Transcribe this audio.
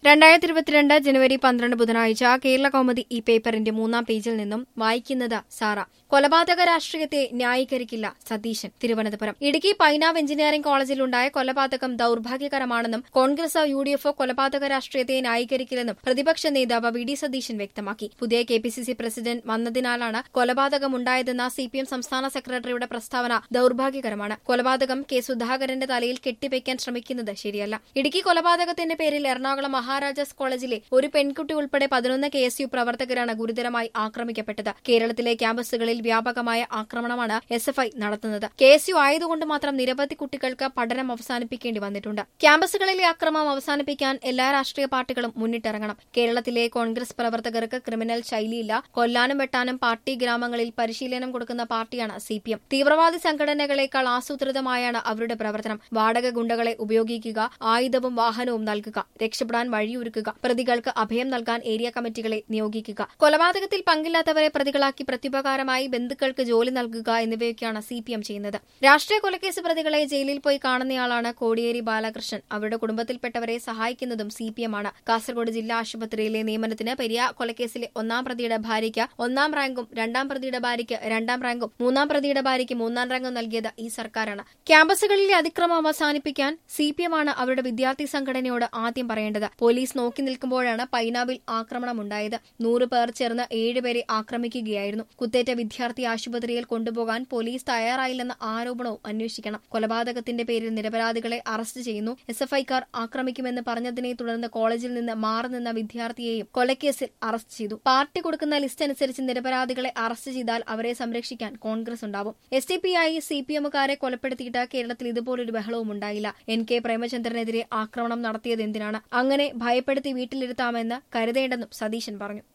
രണ്ടായിരത്തി ഇരുപത്തിരണ്ട് ജനുവരി പന്ത്രണ്ട് ബുധനാഴ്ച കേരള കൗമുദി ഈ പേപ്പറിന്റെ മൂന്നാം പേജിൽ നിന്നും വായിക്കുന്നത് സാറ കൊലപാതക രാഷ്ട്രീയത്തെ ന്യായീകരിക്കില്ല സതീശൻ തിരുവനന്തപുരം ഇടുക്കി പൈനാവ് എഞ്ചിനീയറിംഗ് കോളേജിലുണ്ടായ കൊലപാതകം ദൌർഭാഗ്യകരമാണെന്നും കോൺഗ്രസ് യു ഡി എഫ് കൊലപാതക രാഷ്ട്രീയത്തെ ന്യായീകരിക്കില്ലെന്നും പ്രതിപക്ഷ നേതാവ് വി ഡി സതീശൻ വ്യക്തമാക്കി പുതിയ K P C C president വന്നതിനാലാണ് കൊലപാതകമുണ്ടായതെന്ന സി പി എം സംസ്ഥാന സെക്രട്ടറിയുടെ പ്രസ്താവന ദൌർഭാഗ്യകരമാണ് കൊലപാതകം കെ സുധാകരന്റെ തലയിൽ കെട്ടിവയ്ക്കാൻ ശ്രമിക്കുന്നത് ശരിയല്ല ഇടുക്കി കൊലപാതകത്തിന്റെ പേരിൽ എറണാകുളം മഹാരാജാസ് കോളേജിലെ ഒരു പെൺകുട്ടി ഉൾപ്പെടെ പതിനൊന്ന് കെ എസ് യു പ്രവർത്തകരാണ് ഗുരുതരമായി ആക്രമിക്കപ്പെട്ടത് കേരളത്തിലെ ക്യാമ്പസുകളിൽ വ്യാപകമായ ആക്രമണമാണ് എസ് എഫ് ഐ നടത്തുന്നത് കെ എസ് യു ആയതുകൊണ്ട് മാത്രം നിരവധി കുട്ടികൾക്ക് പഠനം അവസാനിപ്പിക്കേണ്ടി വന്നിട്ടുണ്ട് ക്യാമ്പസുകളിലെ അക്രമം അവസാനിപ്പിക്കാൻ എല്ലാ രാഷ്ട്രീയ പാർട്ടികളും മുന്നിട്ടിറങ്ങണം കേരളത്തിലെ കോൺഗ്രസ് പ്രവർത്തകർക്ക് ക്രിമിനൽ ശൈലിയില്ല കൊല്ലാനും വെട്ടാനും പാർട്ടി ഗ്രാമങ്ങളിൽ പരിശീലനം കൊടുക്കുന്ന പാർട്ടിയാണ് സി പി എം തീവ്രവാദി സംഘടനകളെക്കാൾ ആസൂത്രിതമായാണ് അവരുടെ പ്രവർത്തനം വാടക ഗുണ്ടകളെ ഉപയോഗിക്കുക ആയുധവും വാഹനവും നൽകുക രക്ഷപ്പെടാൻ വഴിയൊരുക്കുക പ്രതികൾക്ക് അഭയം നൽകാൻ ഏരിയ കമ്മിറ്റികളെ നിയോഗിക്കുക കൊലപാതകത്തിൽ പങ്കില്ലാത്തവരെ പ്രതികളാക്കി പ്രത്യുപകാരമായി ബന്ധുക്കൾക്ക് ജോലി നൽകുക എന്നിവയൊക്കെയാണ് സി പി എം ചെയ്യുന്നത് രാഷ്ട്രീയ കൊലക്കേസ് പ്രതികളെ ജയിലിൽ പോയി കാണുന്നയാളാണ് കോടിയേരി ബാലകൃഷ്ണൻ അവരുടെ കുടുംബത്തിൽപ്പെട്ടവരെ സഹായിക്കുന്നതും സി പി എം ആണ് കാസർഗോഡ് ജില്ലാ ആശുപത്രിയിലെ നിയമനത്തിന് പെരിയ കൊലക്കേസിലെ ഒന്നാം പ്രതിയുടെ ഭാര്യയ്ക്ക് ഒന്നാം റാങ്കും രണ്ടാം പ്രതിയുടെ ഭാര്യയ്ക്ക് രണ്ടാം റാങ്കും മൂന്നാം പ്രതിയുടെ ഭാര്യയ്ക്ക് മൂന്നാം റാങ്കും നൽകിയത് ഈ സർക്കാരാണ് ക്യാമ്പസുകളിലെ അതിക്രമം അവസാനിപ്പിക്കാൻ സി പി എം ആണ് അവരുടെ വിദ്യാർത്ഥി സംഘടനയോട് ആദ്യം പറയേണ്ടത് പോലീസ് നോക്കി നിൽക്കുമ്പോഴാണ് പൈനാവിൽ ആക്രമണമുണ്ടായത് നൂറ് പേർ ചേർന്ന് ഏഴുപേരെ ആക്രമിക്കുകയായിരുന്നു കുത്തേറ്റ വിദ്യാർത്ഥി ആശുപത്രിയിൽ കൊണ്ടുപോകാൻ പോലീസ് തയ്യാറായില്ലെന്ന ആരോപണവും അന്വേഷിക്കണം കൊലപാതകത്തിന്റെ പേരിൽ നിരപരാധികളെ അറസ്റ്റ് ചെയ്യുന്നു എസ് എഫ് ഐക്കാർ ആക്രമിക്കുമെന്ന് പറഞ്ഞതിനെ തുടർന്ന് കോളേജിൽ നിന്ന് മാറി നിന്ന വിദ്യാർത്ഥിയെയും കൊലക്കേസിൽ അറസ്റ്റ് ചെയ്തു പാർട്ടി കൊടുക്കുന്ന ലിസ്റ്റ് അനുസരിച്ച് നിരപരാധികളെ അറസ്റ്റ് ചെയ്താൽ അവരെ സംരക്ഷിക്കാൻ കോൺഗ്രസ് ഉണ്ടാവും S D P I C P എമ്മുകാരെ കൊലപ്പെടുത്തിയിട്ട് കേരളത്തിൽ ഇതുപോലൊരു ബഹളവും ഉണ്ടായില്ല എൻ കെ പ്രേമചന്ദ്രനെതിരെ ആക്രമണം നടത്തിയത് എന്തിനാണ് അങ്ങനെ ഭയപ്പെടുത്തി വീട്ടിലിരുത്താമെന്ന് കരുതേണ്ടെന്നും സതീശൻ പറഞ്ഞു